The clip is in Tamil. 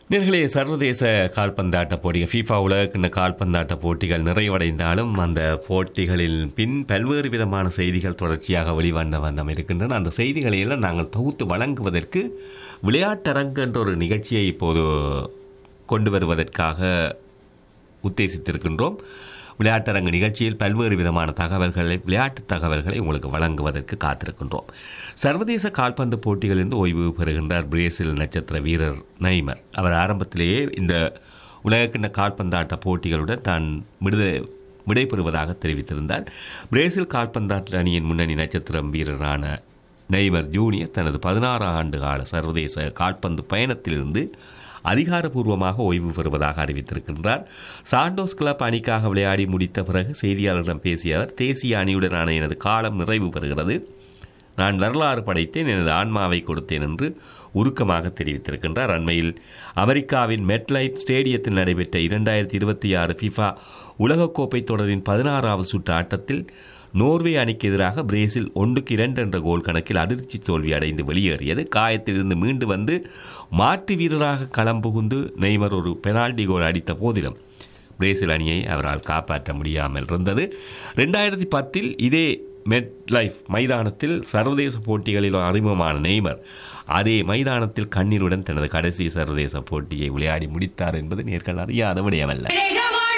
நேர்களே சர்வதேச கால்பந்தாட்ட போட்டிகள் ஃபீஃபா உலகக்கிண்ண கால்பந்தாட்ட போட்டிகள் நிறைவடைந்தாலும் அந்த போட்டிகளில் பின் பல்வேறு விதமான செய்திகள் தொடர்ச்சியாக வெளிவந்த வண்ணம் இருக்கின்றன அந்த செய்திகளை எல்லாம் நாங்கள் தொகுத்து வழங்குவதற்கு விளையாட்டரங்கு என்ற ஒரு நிகழ்ச்சியை இப்போது கொண்டு வருவதற்காக உத்தேசித்திருக்கின்றோம் விளையாட்டரங்கு நிகழ்ச்சியில் பல்வேறு விதமான தகவல்களை விளையாட்டு தகவல்களை உங்களுக்கு வழங்குவதற்கு காத்திருக்கின்றோம் சர்வதேச கால்பந்து போட்டிகளிலிருந்து ஓய்வு பெறுகின்றார் பிரேசில் நட்சத்திர வீரர் நைமர் அவர் ஆரம்பத்திலேயே இந்த உலகக்கிண்ண கால்பந்தாட்ட போட்டிகளுடன் தான் விடுதலை விடைபெறுவதாக தெரிவித்திருந்தார் பிரேசில் கால்பந்தாட்ட அணியின் முன்னணி நட்சத்திரம் வீரரான நெய்மர் ஜூனியர் தனது பதினாறு ஆண்டு கால சர்வதேச கால்பந்து பயணத்திலிருந்து அதிகாரப்பூர்வமாக ஓய்வு பெறுவதாக அறிவித்திருக்கின்றார் சாண்டோஸ் கிளப் அணிக்காக விளையாடி முடித்த பிறகு செய்தியாளரிடம் பேசிய அவர் தேசிய அணியுடனான எனது காலம் நிறைவு பெறுகிறது நான் வரலாறு படைத்தேன் எனது ஆன்மாவை கொடுத்தேன் என்று உருக்கமாக தெரிவித்திருக்கின்றார் அண்மையில் அமெரிக்காவின் மெட்லைட் ஸ்டேடியத்தில் நடைபெற்ற இரண்டாயிரத்தி இருபத்தி ஆறு ஃபிஃபா உலகக்கோப்பை தொடரின் பதினாறாவது சுற்று ஆட்டத்தில் நோர்வே அணிக்கு எதிராக பிரேசில் ஒன்றுக்கு இரண்டு என்ற கோல் கணக்கில் அதிர்ச்சி தோல்வி அடைந்து வெளியேறியது காயத்திலிருந்து மீண்டு வந்து மாற்று வீரராக களம் புகுந்து நெய்மர் ஒரு பெனால்டி கோல் அடித்த போதிலும் பிரேசில் அணியை அவரால் காப்பாற்ற முடியாமல் இருந்தது ரெண்டாயிரத்தி பத்தில் இதே மெட் லைஃப் மைதானத்தில் சர்வதேச போட்டிகளில் அறிமுகமான நெய்மர் அதே மைதானத்தில் கண்ணீருடன் தனது கடைசி சர்வதேச போட்டியை விளையாடி முடித்தார் என்பது நேர்கள் அறியாத விடயமல்ல வேகமா